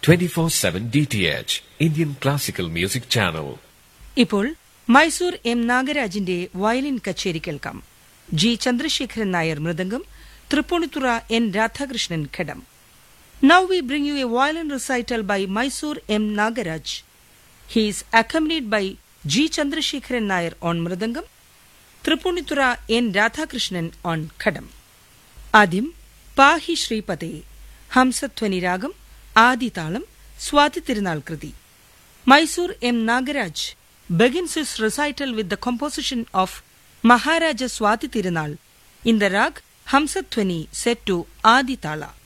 24-7 DTH, Indian Classical Music Channel. ഇപ്പോൾ Mysore M നാഗരാജിന്റെ violin കച്ചേരി കേൾക്കാം G Chandrasekharan Nair mridangam Tripunithura N Radhakrishnan ghatam now we bring you a violin recital by Mysore M Nagaraj he's accompanied by G Chandrasekharan Nair on mridangam Tripunithura N Radhakrishnan on ghatam ആദ്യം പാഹി ശ്രീപതേ ഹംസധ്വനി രാഗം ആദിതാളം സ്വാതി തിരുനാൾ കൃതി Mysore M. Nagaraj begins his recital with the composition of Maharaja Swati Tirunal in the rag Hamsathwani set to Adi Tala.